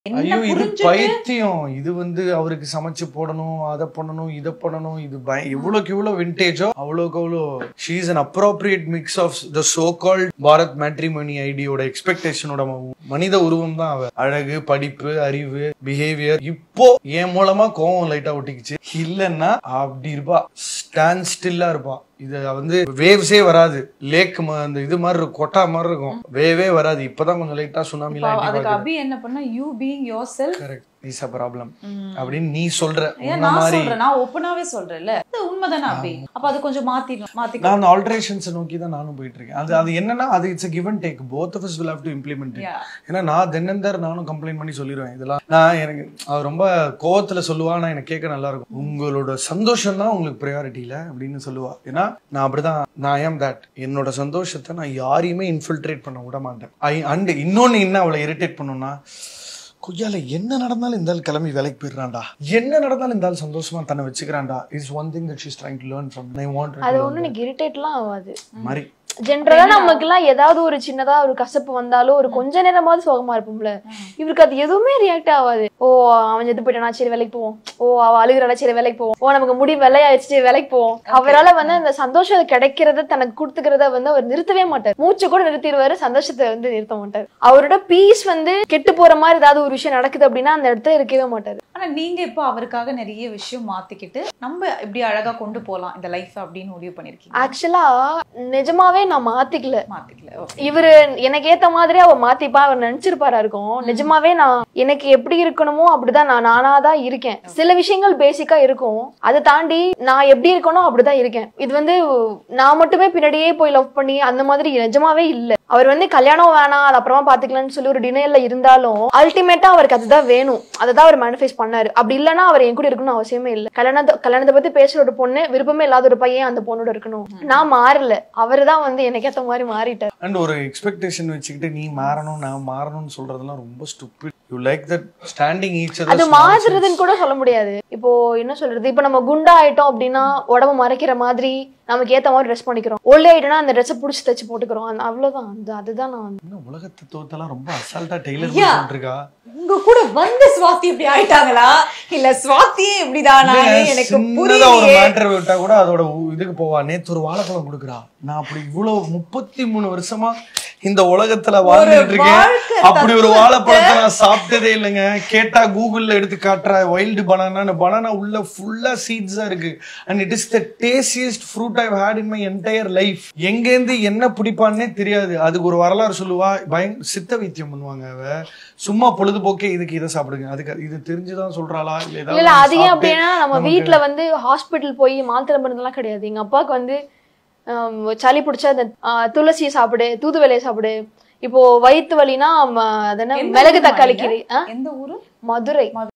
என்ன ஐயோ இது புரிஞ்சுட்டு பைத்தியம் இது வந்து அவருக்கு சமைச்சு போடணும் அதை பண்ணணும் இதை பண்ணணும் இது பய எவ்வளவுக்கு எவ்வளவு விண்டேஜோ அவ்வளவுக்கு அவ்வளோ she's an appropriate mix of the so called Bharat matrimony ஐடியோட எக்ஸ்பெக்டேஷனோட மனித உருவம் தான் அவ அழகு படிப்பு அறிவு பிஹேவியர் இப்போ என் மூலமா கோவம் லைட்டா ஒட்டிக்கிச்சு இல்லைன்னா அப்படி இருப்பா ஸ்டாண்ட் ஸ்டில்லா இருப்பா இது வந்து வேவ்ஸே வராது லேக் அந்த இது மாதிரி இருக்கும் கொட்டா மாதிரி இருக்கும் வேவே வராது இப்பதான் கொஞ்சம் லைட்டா இப்ப சுனாமிலாம் அதுக்கு அபி என்ன பண்ணா you being yourself correct is a problem அப்படின்னு நீ சொல்ற ஏன் உன்ன நான் மாதிரி சொல்றேன் நான் ஓப்பனாவே சொல்றேன்ல இது உண்மைதானே அபி அப்ப அது கொஞ்சம் மாத்தி மாத்தி நான் அந்த ஆல்ட்ரேஷன்ஸ் நோக்கி தான் நானும் போயிட்டு இருக்கேன் அது அது என்னன்னா அது it's give and take both of us will have to implement it Yeah. ஏன்னா நான் தென்னந்தர் நானும் கம்ப்ளைண்ட் பண்ணி சொல்லிடுவேன் இதெல்லாம் நான் எனக்கு அவர் ரொம்ப கோவத்துல சொல்லுவா நான் எனக்கு கேட்க நல்லா இருக்கும் உங்களோட சந்தோஷம் தான் உங்களுக்கு ப்ரையாரிட்டி இல்ல அப்படின்னு சொல்லுவா ஏன்னா நான் அப்படிதான் நான் ஏம் தட் என்னோட சந்தோஷத்தை நான் யாரையுமே இன்ஃபில்ட்ரேட் பண்ண விட மாட்டேன் ஐ அண்ட் இன்னொன்னு என்ன அவளை இரிட்டேட் பண்ணுன்னா கொய்யால என்ன நடந்தாலும் இந்த ஆள் கிளம்பி வேலைக்கு போயிடுறான்டா என்ன நடந்தாலும் இந்த ஆள் சந்தோஷமா தன்னை வச்சுக்கிறான்டா is one thing that she's trying to learn from I want அது ஒண்ணு எனக்கு இரிட்டேட்லாம் ஆகாது மாதிரி ஜென்ரலா நமக்கு எல்லாம் ஏதாவது ஒரு சின்னதா ஒரு கசப்பு வந்தாலும் ஒரு கொஞ்ச நேரமாவது சோகமா இருப்போம்ல இவருக்கு அது எதுவுமே ரியாக்ட் ஆகாது ஓ அவன் எது போயிட்டானா சரி வேலைக்கு போவோம் ஓ அவ அழுகுறாளா சரி வேலைக்கு போவோம் ஓ நமக்கு முடி வெள்ளையாயிடுச்சு சரி வேலைக்கு போவோம் அவரால வந்து அந்த சந்தோஷம் கிடைக்கிறத தனக்கு கொடுத்துக்கிறத வந்து அவர் நிறுத்தவே மாட்டார் மூச்சு கூட நிறுத்திடுவாரு சந்தோஷத்தை வந்து நிறுத்த மாட்டார் அவரோட பீஸ் வந்து கெட்டு போற மாதிரி ஏதாவது ஒரு விஷயம் நடக்குது அப்படின்னா அந்த இடத்துல இருக்கவே மாட்டாரு ஆனா நீங்க இப்போ அவருக்காக நிறைய விஷயம் மாத்திக்கிட்டு நம்ம இப்படி அழகா கொண்டு போலாம் இந்த லைஃப் அப்படின்னு முடிவு பண்ணிருக்கீங்க ஆக்சுவலா நிஜமாவே நான் மாத்திக்கல மாத்திக்கல Okay. இவரு எனக்கு ஏத்த மாதிரி அவ மாத்திப்பா அவர் நினைச்சிருப்பாரா இருக்கும் நிஜமாவே நான் எனக்கு எப்படி இருக்கணுமோ அப்படிதான் நான் நானா தான் இருக்கேன் சில விஷயங்கள் பேசிக்கா இருக்கும் அதை தாண்டி நான் எப்படி இருக்கணும் அப்படிதான் இருக்கேன் இது வந்து நான் மட்டுமே பின்னாடியே போய் லவ் பண்ணி அந்த மாதிரி நிஜமாவே இல்ல அவர் வந்து கல்யாணம் வேணாம் அது அப்புறமா பாத்துக்கலாம்னு சொல்லி ஒரு டினையர்ல இருந்தாலும் அல்டிமேட்டா அவருக்கு அதுதான் வேணும் அதை தான் அவர் மேனிஃபெஸ்ட் பண்ணாரு அப்படி இல்லைன்னா அவர் என் கூட இருக்கணும்னு அவசியமே இல்லை கல்யாணத்தை கல்யாணத்தை பத்தி பேசுற ஒரு பொண்ணு விருப்பமே இல்லாத ஒரு பையன் அந்த பொண்ணோட இருக்கணும் நான் மாறல அவரு தான் வந்து எனக்கு ஏத்த மாதிரி மாறிட்டார் அண்ட் ஒரு எக்ஸ்பெக்டேஷன் வச்சுக்கிட்டு நீ மாறணும் நான் மாறணும்னு சொல்றதெல்லாம் ரொம்ப stupid you like that standing each அது மாறுறதுன்னு கூட சொல்ல முடியாது இப்போ என்ன சொல்றது இப்போ நம்ம குண்டா ஆயிட்டோம் அப்படின்னா உடம்ப மறைக்கிற மாதிரி நமக்கு ஏத்த மாதிரி ட்ரெஸ் பண்ணிக்கிறோம் ஒல்லே ஆயிட்டோம்னா அந்த ட்ரெஸ்ஸை புடிச்சு தச்சு போட்டுக்கிறோம் அந்த- அவ்வளவுதான் அது அதுதான் நான் வந்து இன்னும் உலக தத்துவத்தெல்லாம் ரொம்ப அசால்ட்டா டெய்லர் ஐயா. இருக்கா உங்க கூட வந்து சுவாதி இப்படி ஆயிட்டாங்களா இல்ல சுவாதியே இப்படிதானா எனக்கு சின்னதா ஒரு புரியலையே மேட்டர் விட்டா கூட அதோட உ- இதுக்கு போவா நேத்து ஒரு வாழைப்பழம் கொடுக்குறா நான் அப்படி இவ்வளவு முப்பத்தி மூணு வருஷமா இந்த உலகத்துல வாழ்ந்துட்டு இருக்கேன் வாழ்க்கை அப்படி ஒரு வாழைப்பழத்தை நான் சாப்பிட்டதே இல்லைங்க கேட்டா கூகுள்ல எடுத்து காட்டுற வைல்டு பனானா பனானா உள்ள ஃபுல்லா சீட்ஸா இருக்கு and it is the tastiest fruit I hate in my entire life எங்கேருந்து என்ன பிடிப்பான்னே தெரியாது அதுக்கு ஒரு வரலாறு சொல்லுவா பயங் சித்த வைத்தியம் பண்ணுவாங்க அவ சும்மா பொழுதுபோக்கே இதுக்கு இதை சாப்பிடுங்க அதுக்கு இது தெரிஞ்சுதான் சொல்றாளா இல்ல இல்ல ஏதாவது இல்ல ஒண்ணு அது ஏன் சாப்பிட்டு அப்படின்னா நம்ம நமக்கு- வீட்ல வந்து ஹாஸ்பிட்டல் போய் மாத்திரை மருந்தெல்லாம் கிடையாது எங்க அப்பாவுக்கு வந்து ஆம், சளி பிடிச்சா அந்த ஆ, துளசி சாப்பிடு தூதுவளையை சாப்பிடு இப்போ வயித்து வலினா ம, அது என்ன எந்த மிளகு ஊருமா தக்காளி நீங்க? கீரை ஆ? எந்த ஊரு மதுரை